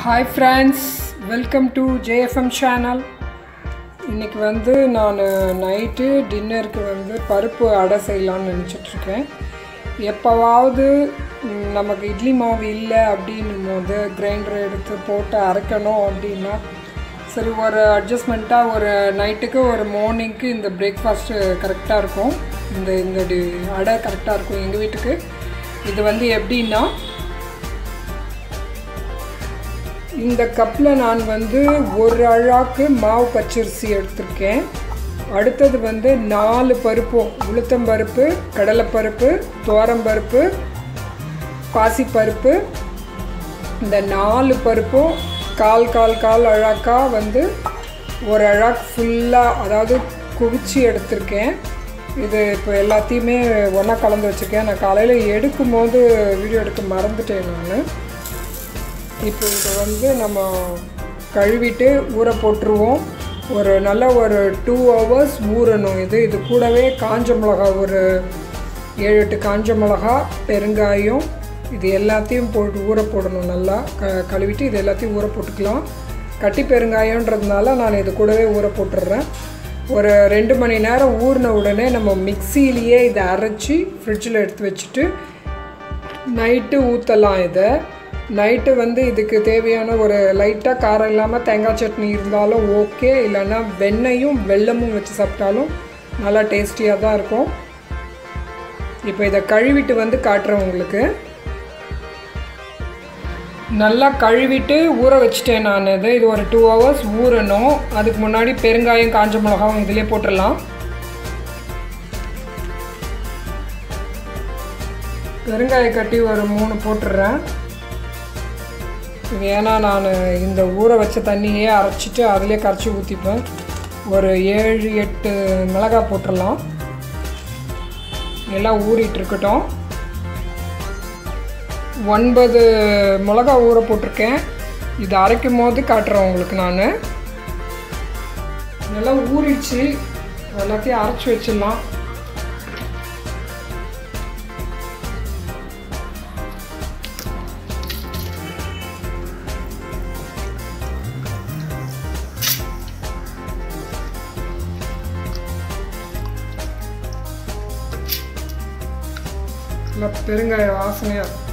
Hi friends welcome to JFM channel இன்றைக்கி வந்து நான் நைட்டு டின்னருக்கு வந்து பருப்பு அடை செய்யலான்னு நினச்சிட்ருக்கேன் எப்போவாவது ம், நமக்கு இட்லி மாவு இல்லை அப்படின்னும் போது கிரைண்டர் எடுத்து போட்டு அரைக்கணும் அப்படின்னா சரி ஒரு அட்ஜஸ்ட்மெண்ட்டாக ஒரு நைட்டுக்கு ஒரு மார்னிங்க்கு இந்த பிரேக்ஃபாஸ்ட்டு கரெக்டாக இருக்கும் இந்த இந்த டி அடை கரெக்டாக இருக்கும் எங்கள் வீட்டுக்கு இது வந்து எப்படின்னா இந்த கப்பில் நான் வந்து ஒரு அழாக்கு மாவு பச்சரிசி எடுத்திருக்கேன் அடுத்தது வந்து நாலு பருப்பும் உளுத்தம்பருப்பு கடலைப்பருப்பு துவரம்பருப்பு பாசிப்பருப்பு இந்த நாலு பருப்பும் கால் கால் கால் அழாக்கா வந்து ஒரு அழாக் ஃபுல்லாக அதாவது குவிச்சு எடுத்திருக்கேன் இது இப்போ எல்லாத்தையுமே ஒன்றா கலந்து வச்சுருக்கேன் நான் காலையில் எடுக்கும்போது வீடியோ எடுக்க மறந்துட்டேன் நான் இப்போ இதை வந்து நம்ம கழுவிட்டு ஊற போட்டுருவோம் ஒரு நல்ல ஒரு டூ ஹவர்ஸ் ஊறணும் இது இது கூடவே காஞ்ச மிளகா ஒரு ஏழு எட்டு காஞ்ச மிளகா பெருங்காயம் இது எல்லாத்தையும் போட்டு ஊற போடணும் நல்லா க கழுவிட்டு இது எல்லாத்தையும் ஊற போட்டுக்கலாம் கட்டி பெருங்காயன்றதுனால நான் இது கூடவே ஊற போட்டுடுறேன் ஒரு ரெண்டு மணி நேரம் ஊறின உடனே நம்ம மிக்சியிலேயே இதை அரைச்சி ஃப்ரிட்ஜில் எடுத்து வச்சுட்டு நைட்டு ஊற்றலாம் இதை நைட்டு வந்து இதுக்கு தேவையான ஒரு லைட்டாக காரம் இல்லாமல் தேங்காய் சட்னி இருந்தாலும் ஓகே இல்லைன்னா வெண்ணெயும் வெல்லமும் வச்சு சாப்பிட்டாலும் நல்லா டேஸ்டியாக தான் இருக்கும் இப்போ இதை கழுவிட்டு வந்து காட்டுறேன் உங்களுக்கு நல்லா கழுவிட்டு ஊற வச்சுட்டேன் நான் இது இது ஒரு டூ ஹவர்ஸ் ஊறணும் அதுக்கு முன்னாடி பெருங்காயம் காஞ்ச மிளகாவும் இதிலே போட்டுடலாம் பெருங்காய கட்டி ஒரு மூணு போட்டுடுறேன் இது ஏன்னா நான் இந்த ஊற வச்ச தண்ணியே அரைச்சிட்டு அதிலே கரைச்சி ஊற்றிப்பேன் ஒரு ஏழு எட்டு மிளகாய் போட்டுடலாம் எல்லாம் ஊறிட்டு இருக்கட்டும் ஒன்பது மிளகா ஊற போட்டிருக்கேன் இது அரைக்கும் போது காட்டுறேன் உங்களுக்கு நான் நல்லா ஊறிடுச்சு எல்லாத்தையும் அரைச்சி வச்சிடலாம் நல்லா பெருங்காய வாசனையாக இருக்கும்.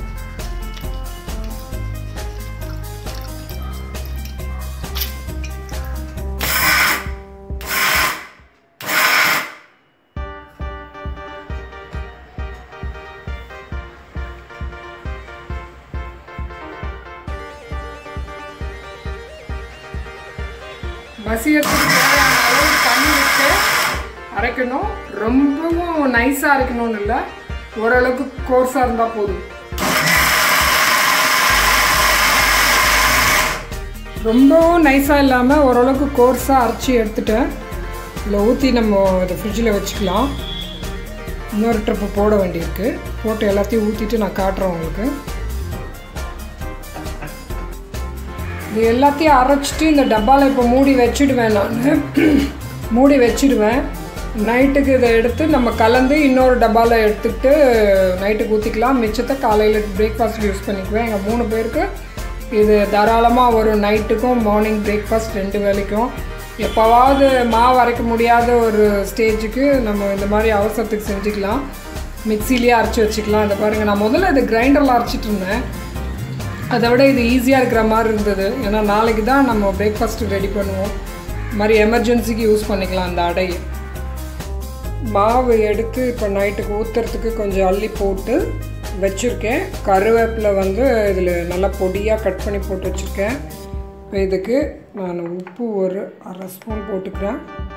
மசியத்துக்கு தேவையான அளவு தண்ணி விட்டு அரைக்கணும் ரொம்பவும் நைஸாக அரைக்கணும்னு இல்லை ஓரளவுக்கு கோர்ஸாக இருந்தால் போதும் ரொம்பவும் நைஸாக இல்லாமல் ஓரளவுக்கு கோர்ஸாக அரைச்சி எடுத்துட்டேன் இதில் ஊற்றி நம்ம இதை ஃப்ரிட்ஜில் வச்சுக்கலாம் இன்னொரு ட்ரிப்பு போட வேண்டியிருக்கு போட்டு எல்லாத்தையும் ஊற்றிட்டு நான் காட்டுறேன் உங்களுக்கு இது எல்லாத்தையும் அரைச்சிட்டு இந்த டப்பாவில் இப்போ மூடி வச்சுடுவேன் நான் மூடி வச்சுடுவேன் நைட்டுக்கு இதை எடுத்து நம்ம கலந்து இன்னொரு டப்பாவில் எடுத்துக்கிட்டு நைட்டுக்கு ஊற்றிக்கலாம் மிச்சத்தை காலையில் பிரேக்ஃபாஸ்ட் யூஸ் பண்ணிக்குவேன் எங்கள் மூணு பேருக்கு இது தாராளமாக வரும் நைட்டுக்கும் மார்னிங் பிரேக்ஃபாஸ்ட் ரெண்டு வேலைக்கும் எப்போவாவது மாவு அரைக்க முடியாத ஒரு ஸ்டேஜுக்கு நம்ம இந்த மாதிரி அவசரத்துக்கு செஞ்சுக்கலாம் மிக்சிலேயே அரைச்சி வச்சுக்கலாம் இந்த பாருங்கள் நான் முதல்ல இது கிரைண்டரில் அரைச்சிட்டு இருந்தேன் அதை விட இது ஈஸியாக இருக்கிற மாதிரி இருந்தது ஏன்னா நாளைக்கு தான் நம்ம பிரேக்ஃபாஸ்ட்டு ரெடி பண்ணுவோம் இந்த மாதிரி எமர்ஜென்சிக்கு யூஸ் பண்ணிக்கலாம் அந்த அடையை மாவு எடுத்து இப்போ நைட்டுக்கு ஊற்றுறதுக்கு கொஞ்சம் அள்ளி போட்டு வச்சுருக்கேன் கருவேப்பிலை வந்து இதில் நல்லா பொடியாக கட் பண்ணி போட்டு வச்சுருக்கேன் இப்போ இதுக்கு நான் உப்பு ஒரு அரை ஸ்பூன் போட்டுக்கிறேன்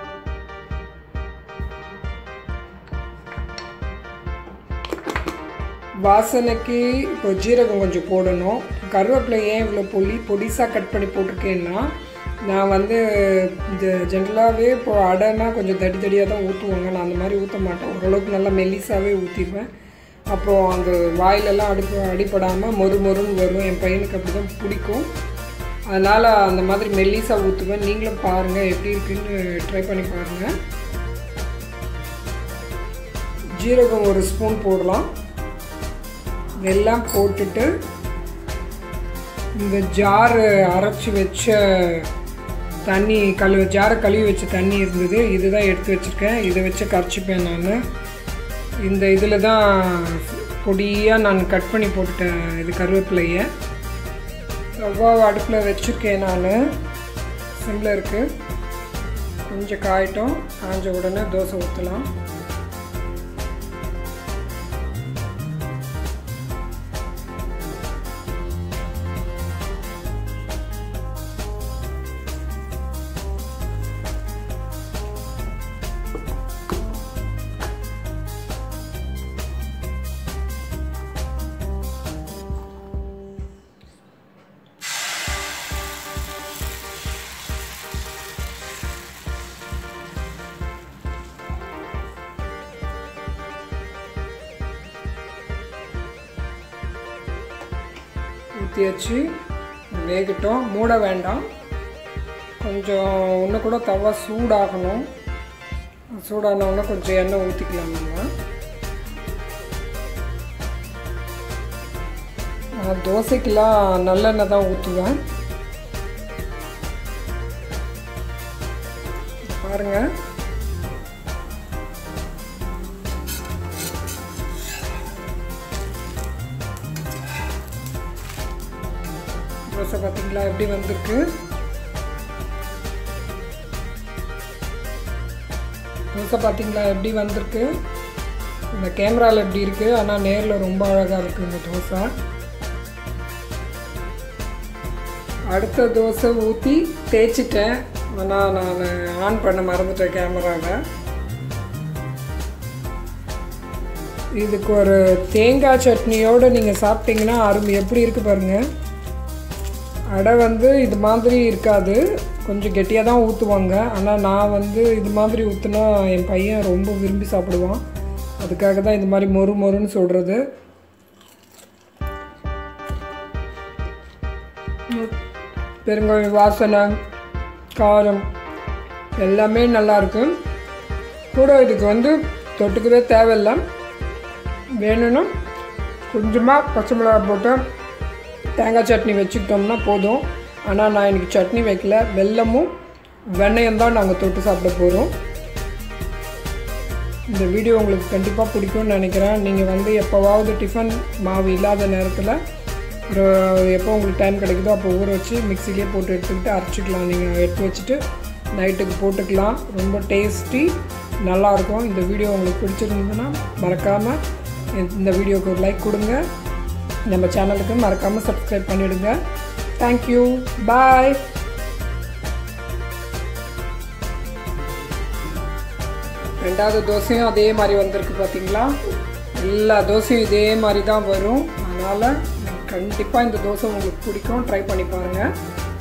வாசனைக்கு இப்போ ஜீரகம் கொஞ்சம் போடணும் கருவேப்பிலை ஏன் இவ்வளோ பொடி பொடிசாக கட் பண்ணி போட்டிருக்கேன்னா நான் வந்து இந்த ஜென்ரலாகவே இப்போ அடைனா கொஞ்சம் தடி தடியாக தான் ஊற்றுவாங்க நான் அந்த மாதிரி ஊற்ற மாட்டேன் ஓரளவுக்கு நல்லா மெல்லிசாவே ஊற்றிடுவேன் அப்புறம் அந்த வாயிலெல்லாம் அடிப்ப அடிப்படாமல் மொறு மொறுன்னு வரும் என் பையனுக்கு அப்படி தான் பிடிக்கும் அதனால் அந்த மாதிரி மெல்லிசாக ஊற்றுவேன் நீங்களும் பாருங்கள் எப்படி இருக்குன்னு ட்ரை பண்ணி பாருங்கள் ஜீரகம் ஒரு ஸ்பூன் போடலாம் எல்லாம் போட்டுட்டு இந்த ஜாரு அரைச்சி வச்ச தண்ணி கழு ஜாரை கழுவி வச்ச தண்ணி இருந்தது இதுதான் எடுத்து வச்சுருக்கேன் இதை வச்சு கரைச்சிப்பேன் நான் இந்த இதில் தான் பொடியாக நான் கட் பண்ணி போட்டுட்டேன் இது கருவேப்பிலையை ரவ்வாவை அடுப்பில் வச்சுருக்கேன் நான் சிம்மில் இருக்குது கொஞ்சம் காயட்டும் காஞ்ச உடனே தோசை ஊற்றலாம் ஊற்றியாச்சு வேகட்டும் மூட வேண்டாம் கொஞ்சம் இன்னும் கூட தவா சூடாகணும் சூடானவுடனே கொஞ்சம் எண்ணெய் ஊற்றிக்கலாம் நம்ம நான் தோசைக்கெல்லாம் நல்லெண்ணெய் தான் ஊற்றுவேன் பாருங்கள் தோசை பார்த்தீங்களா எப்படி வந்திருக்கு தோசை பார்த்தீங்களா எப்படி வந்திருக்கு இந்த கேமராவில் எப்படி இருக்குது ஆனால் நேரில் ரொம்ப அழகாக இருக்குது இந்த தோசை அடுத்த தோசை ஊற்றி தேய்ச்சிட்டேன் ஆனால் நான் ஆன் பண்ண மறந்துட்டேன் கேமராவை இதுக்கு ஒரு தேங்காய் சட்னியோடு நீங்கள் சாப்பிட்டீங்கன்னா அருமை எப்படி இருக்குது பாருங்கள் அடை வந்து இது மாதிரி இருக்காது கொஞ்சம் கெட்டியாக தான் ஊற்றுவாங்க ஆனால் நான் வந்து இது மாதிரி ஊற்றுனா என் பையன் ரொம்ப விரும்பி சாப்பிடுவான் அதுக்காக தான் இந்த மாதிரி மொறு மொறுன்னு சொல்கிறது பெருங்காய வாசனை காரம் எல்லாமே நல்லாயிருக்கு கூட இதுக்கு வந்து தொட்டுக்கவே தேவையில்லை வேணும்னா கொஞ்சமாக பச்சை மிளகா போட்டு தேங்காய் சட்னி வச்சுக்கிட்டோம்னா போதும் ஆனால் நான் இன்றைக்கி சட்னி வைக்கல வெல்லமும் வெண்ணெயும் தான் நாங்கள் தொட்டு சாப்பிட போகிறோம் இந்த வீடியோ உங்களுக்கு கண்டிப்பாக பிடிக்கும்னு நினைக்கிறேன் நீங்கள் வந்து எப்போவாவது டிஃபன் மாவு இல்லாத நேரத்தில் ஒரு எப்போ உங்களுக்கு டைம் கிடைக்குதோ அப்போ ஊற வச்சு மிக்சிலேயே போட்டு எடுத்துக்கிட்டு அரைச்சிக்கலாம் நீங்கள் எடுத்து வச்சுட்டு நைட்டுக்கு போட்டுக்கலாம் ரொம்ப டேஸ்டி நல்லாயிருக்கும் இந்த வீடியோ உங்களுக்கு பிடிச்சிருந்ததுன்னா மறக்காமல் இந்த வீடியோவுக்கு ஒரு லைக் கொடுங்க நம்ம சேனலுக்கு மறக்காமல் சப்ஸ்கிரைப் பண்ணிவிடுங்க தேங்க்யூ பாய் ரெண்டாவது தோசையும் அதே மாதிரி வந்திருக்கு பார்த்தீங்களா எல்லா தோசையும் இதே மாதிரி தான் வரும் அதனால் கண்டிப்பாக இந்த தோசை உங்களுக்கு பிடிக்கும் ட்ரை பண்ணி பாருங்கள்